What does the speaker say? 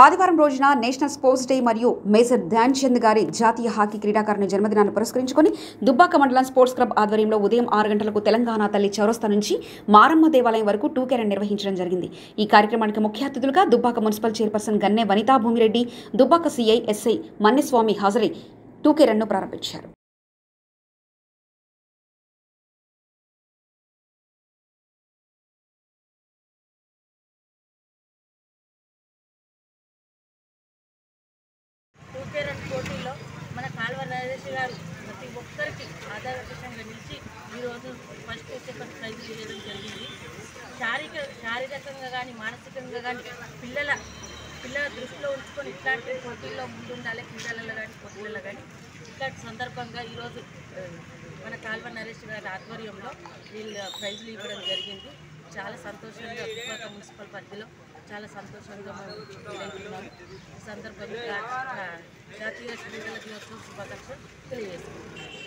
ఆదివారం రోజున national sports day మరియు మేజర్ ధ్యాన్ చంద్ గారి జాతీయ హాకీ క్రీడాకారుని జన్మదినాన్ని పురస్కరించుకొని దుబ్బాక మండలం స్పోర్ట్స్ క్లబ్ ఆధ్వర్యంలో ఉదయం ఆరు గంటలకు తెలంగాణ తల్లి చౌరస్తా నుంచి మారమ్మ దేవాలయం వరకు టూకే రన్ నిర్వహించడం జరిగింది ఈ కార్యక్రమానికి ముఖ్య అతిథులుగా Dubbaka municipal chairperson Ganne Vanitha Bhumireddy Dubbaka CI SI Manneswamy హాజరై టూకే రన్ను ప్రారంభించారు టూకే రన్ పోటీలో మన కాల్వ నరేష్ గారు ప్రతి ఒక్కరికి ఆధారపక్షంగా నిలిచి ఈరోజు ఫస్ట్ సెకండ్ ప్రైజ్ చేయడం జరిగింది శారీరక శారీరకంగా కానీ మానసికంగా కానీ పిల్లల పిల్లల దృష్టిలో ఉంచుకొని ఇట్లాంటి పోటీల్లో ముందుండాలి క్రీడలలో కానీ పోటీలలో కానీ ఇట్లాంటి సందర్భంగా ఈరోజు ఆ, మన కాల్వ నరేష్ గారి ఆధ్వర్యంలో వీళ్ళు ప్రైజులు ఇవ్వడం జరిగింది చాలా సంతోషంగా దుబ్బాక మున్సిపల్ పరిధిలో చాలా సంతోషంగా మేము ఫీల్ అవుతున్నాము ఈ సందర్భంగా ఆ, జాతీయ క్రీడల దినోత్సవం శుభాకాంక్షలు తెలియజేస్తున్నాం